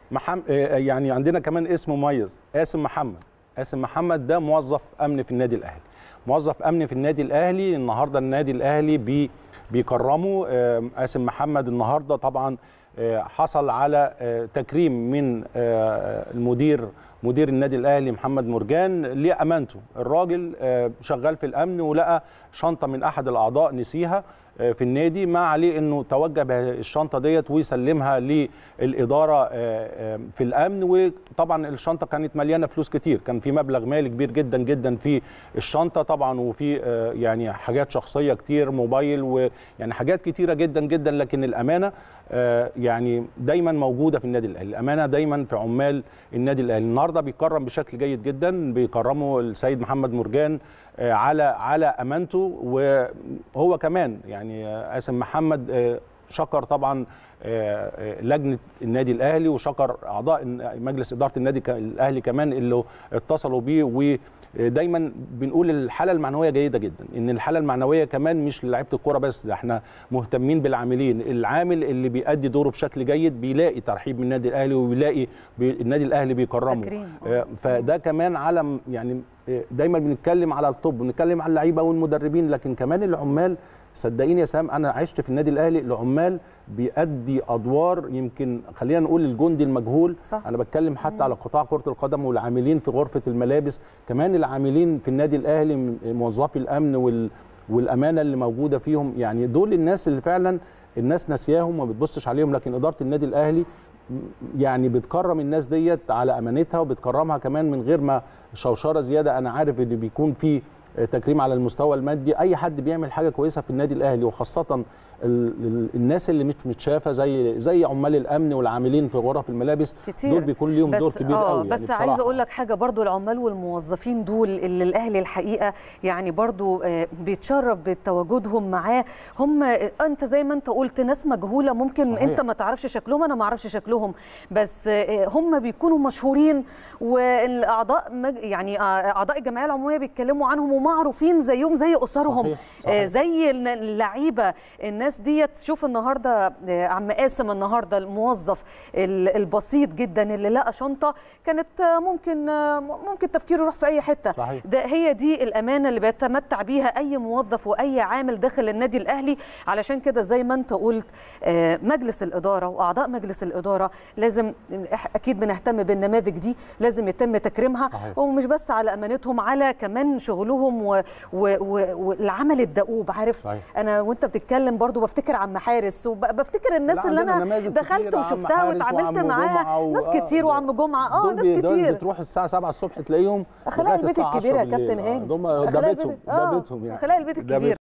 محم... آه، يعني عندنا كمان اسم مميز قاسم محمد قاسم محمد ده موظف امن في النادي الاهلي موظف امن في النادي الاهلي النهارده النادي الاهلي بي... بيكرمه آه، قاسم محمد النهارده طبعا آه، حصل على آه، تكريم من آه، المدير مدير النادي الاهلي محمد مرجان لامانته الراجل آه، شغال في الامن ولقى شنطه من احد الاعضاء نسيها آه، في النادي ما عليه انه توجه بالشنطه ديت ويسلمها للاداره آه، آه، في الامن وطبعا الشنطه كانت مليانه فلوس كتير كان في مبلغ مالي كبير جدا جدا في الشنطه طبعا وفي آه، يعني حاجات شخصيه كتير موبايل ويعني حاجات كتيره جدا جدا لكن الامانه آه، يعني دايما موجوده في النادي الاهلي الامانه دايما في عمال النادي الاهلي النهارده بيكرم بشكل جيد جدا بيكرمه السيد محمد مرجان آه، على على امانته وهو كمان يعني آه، قاسم محمد آه، شكر طبعا آه، آه، لجنه النادي الاهلي وشكر اعضاء مجلس اداره النادي ك- الاهلي كمان اللي اتصلوا بيه ودايما بنقول الحاله المعنويه جيده جدا ان الحاله المعنويه كمان مش للاعيبه الكوره بس ده احنا مهتمين بالعاملين العامل اللي بيأدي دوره بشكل جيد بيلاقي ترحيب من النادي الاهلي وبيلاقي بي النادي الاهلي بيكرمه تكريم. آه، فده كمان علم يعني آه، دايما بنتكلم على الطب بنتكلم على اللعيبه والمدربين لكن كمان العمال صدقيني يا سام انا عشت في النادي الاهلي العمال بيأدي ادوار يمكن خلينا نقول الجندي المجهول صح. انا بتكلم حتى على قطاع كره القدم والعاملين في غرفه الملابس كمان العاملين في النادي الاهلي م- موظفي الامن وال والامانه اللي موجوده فيهم يعني دول الناس اللي فعلا الناس ناسياهم وما بتبصش عليهم لكن اداره النادي الاهلي يعني بتكرم الناس ديت على امانتها وبتكرمها كمان من غير ما شوشره زياده انا عارف ان بيكون في تكريم على المستوى المادي اي حد بيعمل حاجه كويسه في النادي الاهلي وخاصه ال- ال- الناس اللي مش متشافه زي زي عمال الامن والعاملين في غرف الملابس كتير دول بيكون ليهم دور بس كبير آه قوي بس يعني عايزه بصراحة. اقول لك حاجه برضو العمال والموظفين دول اللي الاهلي الحقيقه يعني برضو آه، بيتشرف بتواجدهم معاه هم آه، انت زي ما انت قلت ناس مجهوله ممكن صحيح. انت ما تعرفش شكلهم انا ما اعرفش شكلهم بس آه، هم بيكونوا مشهورين والاعضاء مج- يعني آه، اعضاء الجمعيه العموميه بيتكلموا عنهم ومعروفين زيهم زي اسرهم صحيح، آه، صحيح. زي الن- اللعيبه الناس ديت شوف النهارده آه، عم قاسم النهارده الموظف ال- البسيط جدا اللي لقى شنطه كانت آه، ممكن آه، ممكن تفكيره يروح في اي حته صحيح. ده هي دي الامانه اللي بيتمتع بيها اي موظف واي عامل داخل النادي الاهلي علشان كده زي ما انت قلت آه، مجلس الاداره واعضاء مجلس الاداره لازم إح- اكيد بنهتم بالنماذج دي لازم يتم تكريمها صحيح. ومش بس على امانتهم على كمان شغلهم و- و- و- والعمل الدؤوب عارف صحيح. انا وانت بتتكلم برضو بفتكر عم حارس وبفتكر الناس لا، اللي عندنا انا نماذج دخلت كتير، عم وشفتها حارس واتعاملت وعم معاها جمعة و- ناس آه، كتير وعم جمعه اه دول ناس بي- دول كتير بتروح الساعه 7 الصبح تلاقيهم اخلاق لغاية البيت الساعة الكبير يا 10 بالليل. كابتن آه، هاني دول- ده أخلاق بيتهم البيت- ده آه، بيتهم يعني اخلاق البيت ده الكبير